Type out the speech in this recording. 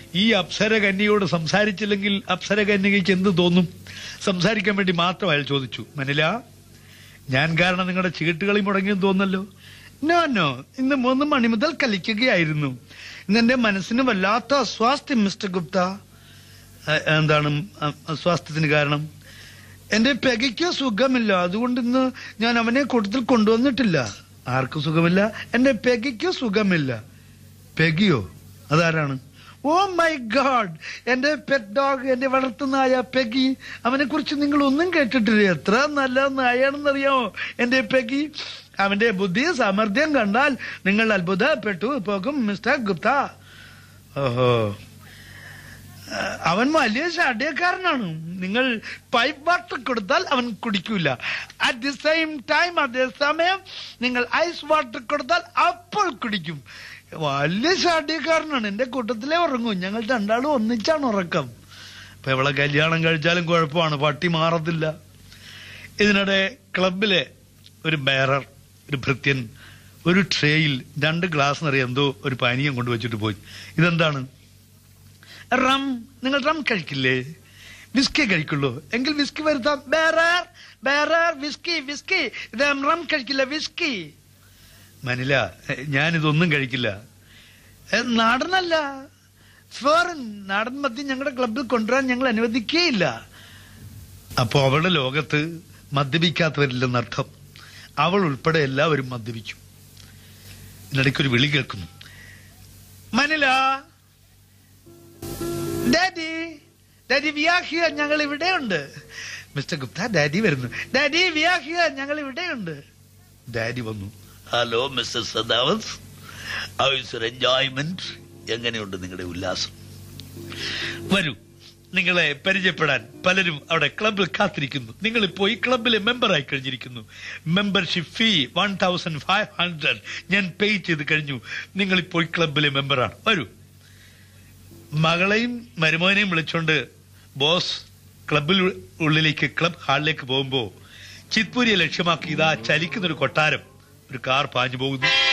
ഈ അപ്സര കന്യയോട് സംസാരിച്ചില്ലെങ്കിൽ അപ്സര കന്യകയ്ക്ക് എന്ത് തോന്നും സംസാരിക്കാൻ വേണ്ടി മാത്രം അയാൾ ചോദിച്ചു മനല ഞാൻ കാരണം നിങ്ങളുടെ ചീട്ടുകളി മുടങ്ങിയെന്ന് തോന്നല്ലോ നോ നോ ഇന്ന് മൂന്ന് മണി മുതൽ കളിക്കുകയായിരുന്നു ഇന്ന് എന്റെ മനസ്സിന് വല്ലാത്ത അസ്വാസ്ഥ്യം മിസ്റ്റർ ഗുപ്ത എ- എന്താണ് അ- അസ്വാസ്ഥ്യത്തിന് കാരണം എന്റെ പെഗയ്ക്ക് സുഖമില്ല അതുകൊണ്ട് ഇന്ന് ഞാൻ അവനെ കൂട്ടത്തിൽ കൊണ്ടുവന്നിട്ടില്ല ആർക്കും സുഖമില്ല എന്റെ പെഗയ്ക്ക് സുഖമില്ല പെഗിയോ അതാരാണ് ഓ മൈ ഗാഡ് എന്റെ പെറ്റ് ഡോഗ് എന്റെ വളർത്തുന്നായ പെഗി അവനെ കുറിച്ച് നിങ്ങൾ ഒന്നും കേട്ടിട്ടില്ല എത്ര നല്ല നായാണെന്നറിയാമോ എന്റെ പെഗി അവന്റെ ബുദ്ധി സാമർഥ്യം കണ്ടാൽ നിങ്ങൾ അത്ഭുതപ്പെട്ടു പോകും മിസ്റ്റർ ഗുപ്ത ഓഹോ അവൻ വലിയ ഷാഢ്യക്കാരനാണ് നിങ്ങൾ പൈപ്പ് വാട്ടർ കൊടുത്താൽ അവൻ കുടിക്കൂല അറ്റ് ദി സെയിം ടൈം അതേ സമയം നിങ്ങൾ ഐസ് വാട്ടർ കൊടുത്താൽ അപ്പോൾ കുടിക്കും വലിയ ഷാഢ്യക്കാരനാണ് എന്റെ കൂട്ടത്തിലേ ഉറങ്ങും ഞങ്ങൾ രണ്ടാളും ഒന്നിച്ചാണ് ഉറക്കം ഇപ്പൊ ഇവളെ കല്യാണം കഴിച്ചാലും കുഴപ്പമാണ് പട്ടി മാറത്തില്ല ഇതിനിടെ ക്ലബിലെ ഒരു ബേറർ ഒരു ഭൃത്യൻ ഒരു ട്രേയിൽ രണ്ട് ഗ്ലാസ് നിറയെ എന്തോ ഒരു പാനീയം കൊണ്ടുവച്ചിട്ട് പോയി ഇതെന്താണ് റം നിങ്ങൾ റം കഴിക്കില്ലേ വിസ്കി കഴിക്കുള്ളൂ എങ്കിൽ വിസ്കി വരുത്താം ബേറർ ബേറർ വിസ്കി വിസ്കി ഇത് റം കഴിക്കില്ല വിസ്കി മനില ഞാനിതൊന്നും കഴിക്കില്ല ഏ, നാടനല്ല ഫോറിൻ നാടൻ മദ്യം ഞങ്ങളുടെ ക്ലബിൽ കൊണ്ടുവരാൻ ഞങ്ങൾ അനുവദിക്കുകയില്ല അപ്പോ അവളുടെ ലോകത്ത് മദ്യപിക്കാത്തവരില്ലെന്നർത്ഥം അവൾ ഉൾപ്പെടെ എല്ലാവരും മദ്യപിക്കും ഇതിനിടയ്ക്ക് ഒരു വിളി കേൾക്കുന്നു മനില ഡാഡി ഡാഡി വിയാഹിയ ഞങ്ങൾ ഇവിടെയുണ്ട് മിസ്റ്റർ ഗുപ്ത ഡാഡി വരുന്നു ഡാഡി വിയാഹിയ ഞങ്ങൾ ഇവിടെയുണ്ട് ഡാഡി വന്നു ഹലോ മിസ്റ്റർ സദാവസ് ഹൗ ഇസ് യുവർ എൻജോയ്മെന്റ് എങ്ങനെയുണ്ട് നിങ്ങളുടെ ഉല്ലാസം വരൂ നിങ്ങളെ പരിചയപ്പെടാൻ പലരും അവിടെ ക്ലബിൽ കാത്തിരിക്കുന്നു നിങ്ങൾ ഇപ്പോൾ ഈ ക്ലബിലെ മെമ്പറായി കഴിഞ്ഞിരിക്കുന്നു membership fee one thousand five hundred ഞാൻ പേ ചെയ്ത് കഴിഞ്ഞു നിങ്ങൾ ഇപ്പോൾ ഈ ക്ലബിലെ മെമ്പറാണ് വരൂ മകളെയും മരുമോനെയും വിളിച്ചോണ്ട് ബോസ് ക്ലബിൽ ഉള്ളിലേക്ക് ക്ലബ് ഹാളിലേക്ക് പോകുമ്പോ ചിത്പൂരിയെ ലക്ഷ്യമാക്കി ഇതാ ചലിക്കുന്ന ഒരു കൊട്ടാരം ഒരു കാർ പാഞ്ഞു പോകുന്നു